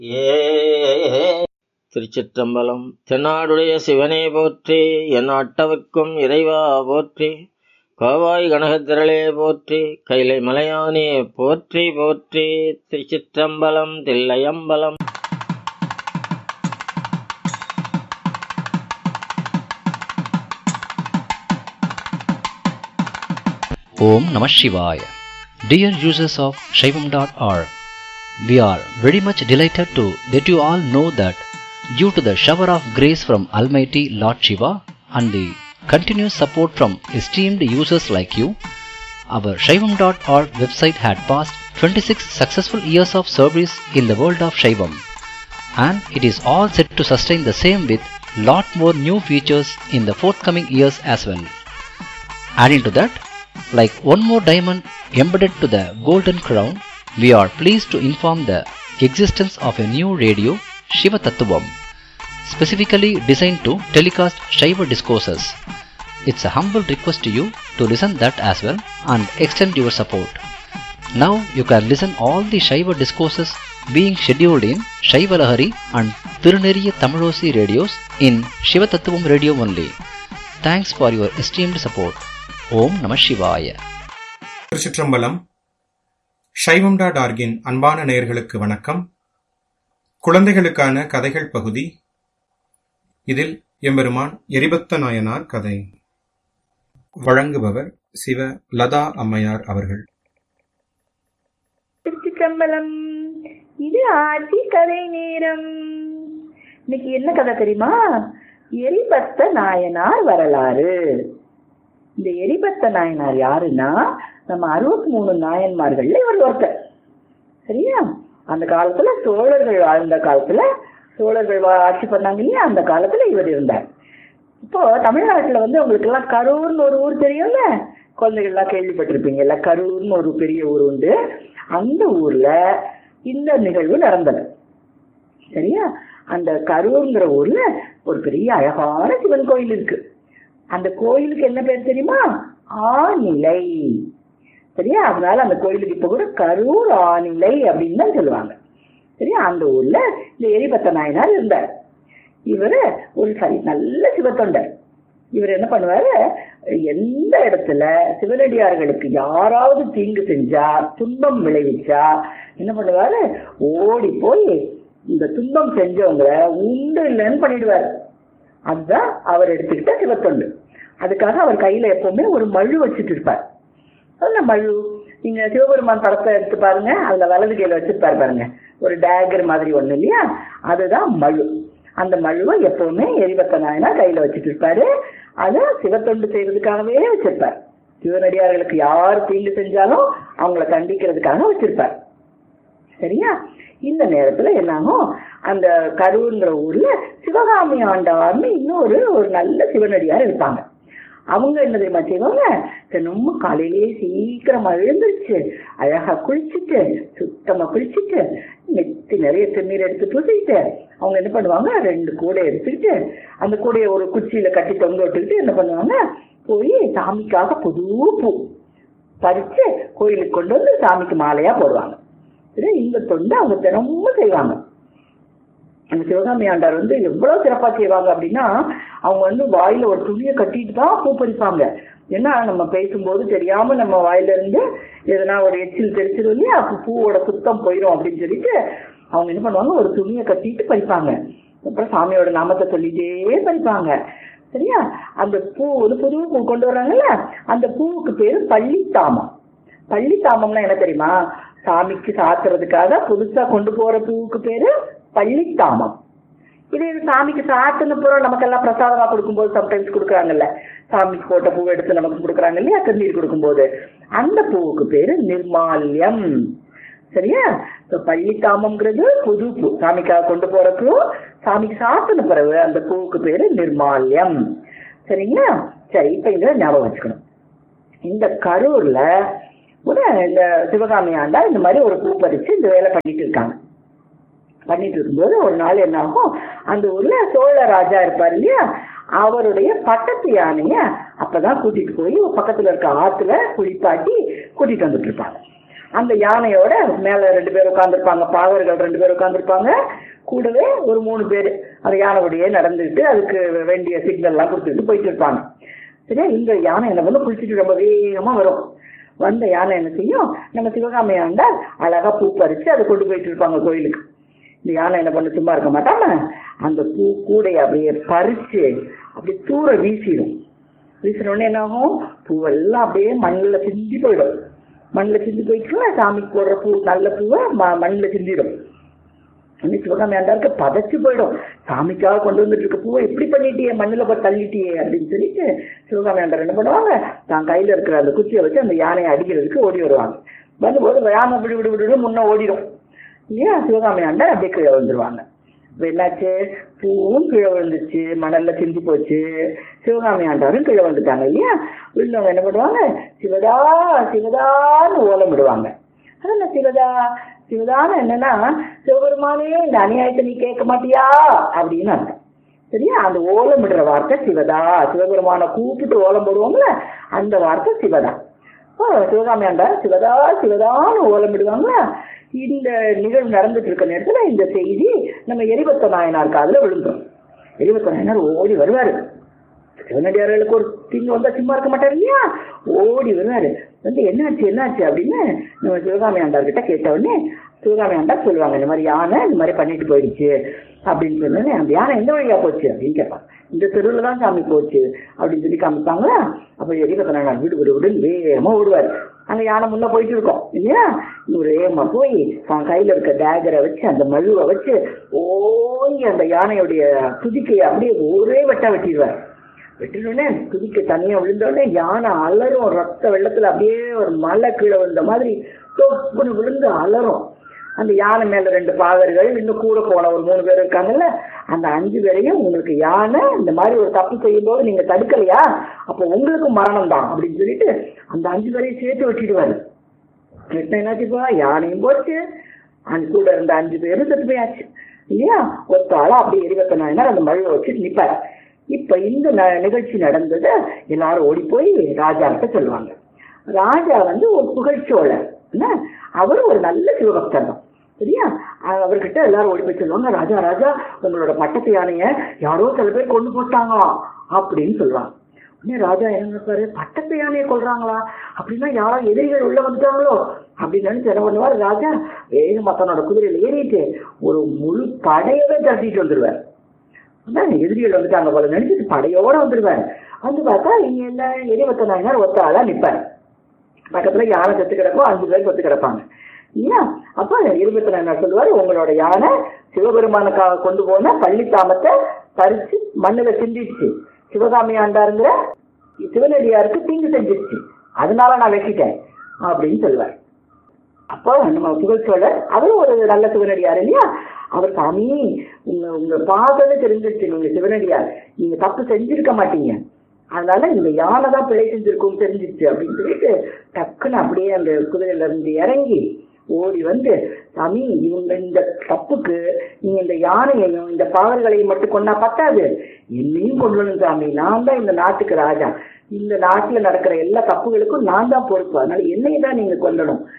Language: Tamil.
ஏ திருச்சிற்றம்பலம் தென்னாடுடைய சிவனே போற்றி என் அட்டவர்க்கும் இறைவா போற்றி கோவாய் கனகத்திரளே போற்றி கைலை மலையானே போற்றி போற்றி திருச்சிற்றம்பலம் Thillaiambalam Om Namah Shivaya. Dear users of Shaivam.org, we are very much delighted to let you all know that due to the shower of grace from Almighty Lord Shiva and the continuous support from esteemed users like you, our Shaivam.org website had passed 26 successful years of service in the world of Shaivam and it is all set to sustain the same with lot more new features in the forthcoming years as well. Adding to that, like one more diamond embedded to the golden crown, we are pleased to inform the existence of a new radio, Shiva Tattvam, specifically designed to telecast Shiva discourses. It's a humble request to you to listen that as well and extend your support. Now you can listen all the Shiva discourses being scheduled in Shiva Lahari and Tiruneriya Tamilosi radios in Shiva Tattvam radio only. Thanks for your esteemed support. ஓம் நம சிவாய திருச்சிற்றம்பலம் சைவம் டாட் ஆர்கின் அன்பான நேயர்களுக்கு வணக்கம் குழந்தைகளுக்கான கதைகள் பகுதி இதில் எம்பெருமான் எரிபத்த நாயனார் கதை வழங்குபவர் சிவ லதா அம்மையார் அவர்கள் திருச்சிற்றம்பலம் இது ஆட்சி கதை நேரம் இன்னைக்கு என்ன கதை தெரியுமா எரிபத்த நாயனார் வரலாறு இந்த எரிபத்த நாயனார் யாருன்னா நம்ம அறுபத்தி மூணு நாயன்மார்கள்ல இவர் ஒருத்தர் சரியா அந்த காலத்துல சோழர்கள் வாழ்ந்த காலத்துல சோழர்கள் வா- ஆட்சி பண்ணாங்க இல்லையா அந்த காலத்துல இவர் இருந்தார் இப்போ தமிழ்நாட்டுல வந்து உங்களுக்கு எல்லாம் கரூர்னு ஒரு ஊர் தெரியும்ல குழந்தைகள் எல்லாம் கேள்விப்பட்டிருப்பீங்கல்ல கரூர்னு ஒரு பெரிய ஊர் உண்டு அந்த ஊர்ல இந்த நிகழ்வு நடந்தது சரியா அந்த கரூர்ங்கிற ஊர்ல ஒரு பெரிய அழகான சிவன் கோயில் இருக்கு அந்த கோயிலுக்கு என்ன பேர் தெரியுமா ஆநிலை சரியா அதனால அந்த கோயிலுக்கு இப்ப கூட கரூர் ஆநிலை அப்படின்னு தான் சொல்லுவாங்க சரியா அந்த ஊர்ல இந்த எரிபத்த நாயனார் இருந்தார் இவரு ஒரு சரி நல்ல சிவத்தொண்டர் இவர் என்ன பண்ணுவாரு எந்த இடத்துல சிவனடியார்களுக்கு யாராவது தீங்கு செஞ்சா துன்பம் விளைவிச்சா என்ன பண்ணுவாரு ஓடி போய் இந்த துன்பம் செஞ்சவங்க உண்டு இல்லைன்னு பண்ணிடுவாரு அதுதான் அவர் எடுத்துக்கிட்ட சிவத்தொண்டு அதுக்காக அவர் கையில எப்பவுமே ஒரு மழு வச்சுட்டு இருப்பார் அதுல மழு நீங்க சிவபெருமான் படத்தை எடுத்து பாருங்க அதுல வலது கையில வச்சிருப்பாரு பாருங்க ஒரு டேகர் மாதிரி ஒண்ணு இல்லையா அதுதான் மழு அந்த மழுவை எப்பவுமே எரிபத்த நாயனா கையில வச்சுட்டு இருப்பாரு அதை சிவத்தொண்டு செய்யறதுக்காகவே வச்சிருப்பார் சிவனடியார்களுக்கு யார் தீங்கு செஞ்சாலும் அவங்கள கண்டிக்கிறதுக்காக வச்சிருப்பார் சரியா இந்த நேரத்துல என்னாகும் அந்த கரூர்ங்கிற ஊர்ல சிவகாமி ஆண்டவார்னு இன்னொரு ஒரு நல்ல சிவனடியார் இருப்பாங்க அவங்க என்ன தெரியுமா செய்வாங்க தினமும் காலையிலேயே சீக்கிரமா எழுந்திருச்சு அழகா குளிச்சுட்டு சுத்தமா குளிச்சுட்டு நெத்தி நிறைய தண்ணீர் எடுத்து பூசிட்டு அவங்க என்ன பண்ணுவாங்க ரெண்டு கூடை எடுத்துக்கிட்டு அந்த கூடையை ஒரு குச்சியில கட்டி தொங்க விட்டுக்கிட்டு என்ன பண்ணுவாங்க போய் சாமிக்காக புது பூ பறிச்சு கோயிலுக்கு கொண்டு வந்து சாமிக்கு மாலையா போடுவாங்க இது இந்த தொண்டு அவங்க தினமும் செய்வாங்க அந்த சிவகாமி ஆண்டார் வந்து எவ்வளவு சிறப்பா செய்வாங்க அப்படின்னா அவங்க வந்து வாயில ஒரு துணியை கட்டிட்டு தான் பூ பறிப்பாங்க ஏன்னா நம்ம பேசும்போது தெரியாம நம்ம வாயில இருந்து எதனா ஒரு எச்சில் தெரிச்சிடும் இல்லையா அப்ப பூவோட சுத்தம் போயிடும் அப்படின்னு சொல்லிட்டு அவங்க என்ன பண்ணுவாங்க ஒரு துணியை கட்டிட்டு பறிப்பாங்க அப்புறம் சாமியோட நாமத்தை சொல்லிட்டே பறிப்பாங்க சரியா அந்த பூ வந்து புது பூ கொண்டு வர்றாங்கல்ல அந்த பூவுக்கு பேரு பள்ளித்தாமம் பள்ளித்தாமம்னா என்ன தெரியுமா சாமிக்கு சாத்துறதுக்காக புதுசா கொண்டு போற பூவுக்கு பேரு பள்ளித்தாமம் இது இது சாமிக்கு சாத்துன பிறகு நமக்கெல்லாம் பிரசாதமா கொடுக்கும்போது சம்டைம்ஸ் கொடுக்குறாங்கல்ல சாமிக்கு போட்ட பூ எடுத்து நமக்கு கொடுக்குறாங்க இல்லையா திருநீர் கொடுக்கும்போது அந்த பூவுக்கு பேரு நிர்மால்யம் சரியா இப்ப பள்ளித்தாமம்ங்கிறது புது பூ சாமிக்காக கொண்டு போற பூ சாமிக்கு சாத்தின பிறகு அந்த பூவுக்கு பேரு நிர்மால்யம் சரிங்களா சரி இப்ப இங்க ஞாபகம் வச்சுக்கணும் இந்த கரூர்ல ஒரு இந்த சிவகாமி ஆண்டா இந்த மாதிரி ஒரு பூ பறிச்சு இந்த வேலை பண்ணிட்டு இருக்காங்க பண்ணிட்டு இருக்கும்போது ஒரு நாள் என்ன ஆகும் அந்த ஊர்ல சோழ ராஜா இருப்பார் இல்லையா அவருடைய பட்டத்து யானைய அப்பதான் கூட்டிட்டு போய் பக்கத்துல இருக்க ஆத்துல குளிப்பாட்டி கூட்டிட்டு வந்துட்டு இருப்பாங்க அந்த யானையோட மேல ரெண்டு பேர் உட்காந்துருப்பாங்க பாகர்கள் ரெண்டு பேர் உட்காந்துருப்பாங்க கூடவே ஒரு மூணு பேர் அந்த யானையோடயே நடந்துட்டு அதுக்கு வேண்டிய சிக்னல் எல்லாம் கொடுத்துட்டு போயிட்டு இருப்பாங்க சரியா இந்த யானை என்ன பண்ணு குளிச்சுட்டு ரொம்ப வேகமா வரும் வந்த யானை என்ன செய்யும் நம்ம சிவகாமி ஆண்டால் அழகா பூ பறிச்சு அதை கொண்டு போயிட்டு இருப்பாங்க கோயிலுக்கு இந்த யானை என்ன பண்ண சும்மா இருக்க மாட்டாம அந்த பூ கூடைய அப்படியே பறிச்சு அப்படி தூர வீசிடும் வீசின உடனே என்ன ஆகும் பூவெல்லாம் அப்படியே மண்ணில் சிந்தி போயிடும் மண்ணில் சிந்தி போயிட்டுல சாமிக்கு போடுற பூ நல்ல பூவை ம மண்ணில் சிந்திடும் இன்னைக்கு சிவகாமி ஆண்டாருக்கு பதச்சு போயிடும் சாமிக்காக கொண்டு வந்துட்டு இருக்க பூவை எப்படி பண்ணிட்டியே மண்ணில் போய் தள்ளிட்டியே அப்படின்னு சொல்லிட்டு சிவகாமி ஆண்டார் என்ன பண்ணுவாங்க தான் கையில் இருக்கிற அந்த குச்சியை வச்சு அந்த யானையை அடிக்கிறதுக்கு ஓடி வருவாங்க வரும்போது யானை விடு விடு விடு முன்ன ஓடிடும் இல்லையா சிவகாமி ஆண்டார் அப்படியே கீழே வந்துருவாங்க இப்ப என்னாச்சு பூவும் கீழே விழுந்துச்சு மணல்ல சிந்தி போச்சு சிவகாமி ஆண்டாரும் கீழே வந்துட்டாங்க இல்லையா விழுந்தவங்க என்ன பண்ணுவாங்க சிவதா சிவதான்னு ஓலம் விடுவாங்க அது என்ன சிவதா சிவதான்னு என்னன்னா சிவபெருமானே இந்த அநியாயத்தை நீ கேட்க மாட்டியா அப்படின்னு அர்த்தம் சரியா அந்த ஓலம் விடுற வார்த்தை சிவதா சிவபெருமான கூப்பிட்டு ஓலம் போடுவோம்ல அந்த வார்த்தை சிவதா அப்போ சிவகாமி ஆண்டார் சிவதா சிவதான்னு ஓலம் விடுவாங்க இந்த நிகழ்வு நடந்துட்டு இருக்க நேரத்துல இந்த செய்தி நம்ம எரிபத்த நாயனார் காதுல விழுந்தோம் எரிபத்த நாயனார் ஓடி வருவாரு சிவனடியார்களுக்கு ஒரு தீங்கு வந்தா சும்மா இருக்க மாட்டாரு இல்லையா ஓடி வருவாரு வந்து என்னாச்சு என்னாச்சு அப்படின்னு நம்ம சிவகாமி ஆண்டார் கிட்ட கேட்ட உடனே சிவகாமி ஆண்டார் சொல்லுவாங்க இந்த மாதிரி யானை இந்த மாதிரி பண்ணிட்டு போயிடுச்சு அப்படின்னு சொன்னோடனே அந்த யானை எந்த வழியா போச்சு அப்படின்னு கேட்பாங்க இந்த தெருவில் தான் சாமி போச்சு அப்படின்னு சொல்லி காமிப்பாங்களா அப்போ எரிபத்த நாயனார் வீடு விடு விடுன்னு வேகமா ஓடுவார் அங்க யானை முன்ன போயிட்டு இருக்கோம் இல்லையா இவர் ஏமா போய் தான் கையில இருக்க டேகரை வச்சு அந்த மழுவை வச்சு ஓங்கி அந்த யானையுடைய துதிக்கையை அப்படியே ஒரே வெட்டா வெட்டிடுவார் வெட்டினோடனே துதிக்க தனியா விழுந்தோடனே யானை அலறும் ரத்த வெள்ளத்துல அப்படியே ஒரு மலை கீழே விழுந்த மாதிரி தொப்புன்னு விழுந்து அலறும் அந்த யானை மேல ரெண்டு பாகர்கள் இன்னும் கூட போன ஒரு மூணு பேர் இருக்காங்கல்ல அந்த அஞ்சு பேரையும் உங்களுக்கு யானை இந்த மாதிரி ஒரு தப்பு செய்யும் போது நீங்க தடுக்கலையா அப்போ உங்களுக்கு மரணம் தான் அப்படின்னு சொல்லிட்டு அந்த அஞ்சு பேரையும் சேர்த்து வெட்டிடுவாரு வெட்டின என்னாச்சுப்பா யானையும் போச்சு அந்த கூட இருந்த அஞ்சு பேரும் செத்து போயாச்சு இல்லையா ஒத்த ஆளா அப்படியே எரிவத்த நாயனார் அந்த மழுவை வச்சுட்டு நிப்பாரு இப்ப இந்த ந- நிகழ்ச்சி நடந்தது எல்லாரும் ஓடி போய் ராஜா கிட்ட சொல்லுவாங்க ராஜா வந்து ஒரு புகழ்ச்சோழர் என்ன அவர் ஒரு நல்ல சிவபக்தர் தான் சரியா அஹ் அவர்கிட்ட எல்லாரும் ஓடி போய் சொல்லுவாங்க ராஜா ராஜா உங்களோட பட்டத்து யானைய யாரோ சில பேர் கொண்டு போட்டாங்களாம் அப்படின்னு சொல்லுவாங்க உடனே ராஜா என்ன நினைப்பாரு பட்டத்து யானையை கொல்றாங்களா அப்படின்னா யாரோ எதிரிகள் உள்ள வந்துட்டாங்களோ அப்படின்னு நினைச்சு என்ன பண்ணுவார் ராஜா வேகமா தன்னோட குதிரையில ஏறிட்டு ஒரு முழு படையவே தட்டிட்டு வந்துருவார் அதான் எதிரிகள் வந்துட்டாங்க போல நினைச்சிட்டு படையோட வந்துருவாரு வந்து பார்த்தா இங்க என்ன எரிவத்த நாயனார் ஒத்த ஆளா நிப்பாரு பக்கத்துல யானை செத்து கிடக்கும் அஞ்சு பேர் செத்து கிடப்பாங்க இல்லையா அப்ப இருபத்தி நாயனார் சொல்லுவாரு உங்களோட யானை சிவபெருமானுக்காக கொண்டு போன பள்ளித்தாமத்தை பறிச்சு மண்ணுல சிந்திடுச்சு சிவகாமி ஆண்டாருங்கிற சிவனடியாருக்கு தீங்கு செஞ்சிருச்சு அதனால நான் வெட்டிட்டேன் அப்படின்னு சொல்லுவார் அப்போ நம்ம புகழ்ச்சோழர் அவரும் ஒரு நல்ல சிவனடியார் இல்லையா அவர் சாமி உங்க உங்க பாதன்னு தெரிஞ்சிருச்சு நீங்க சிவனடியார் நீங்க தப்பு செஞ்சிருக்க மாட்டீங்க அதனால இந்த யானை தான் பிழை செஞ்சிருக்கும் தெரிஞ்சிருச்சு அப்படின்னு சொல்லிட்டு டக்குன்னு அப்படியே அந்த குதிரையில இருந்து இறங்கி ஓடி வந்து சாமி இவங்க இந்த தப்புக்கு நீங்க இந்த யானையையும் இந்த பாவர்களையும் மட்டும் கொண்டா பத்தாது என்னையும் கொண்டு வரணும் சாமி நான் தான் இந்த நாட்டுக்கு ராஜா இந்த நாட்டுல நடக்கிற எல்லா தப்புகளுக்கும் நான் தான் பொறுப்பு அதனால என்னையை தான் நீங்க கொல்லணும்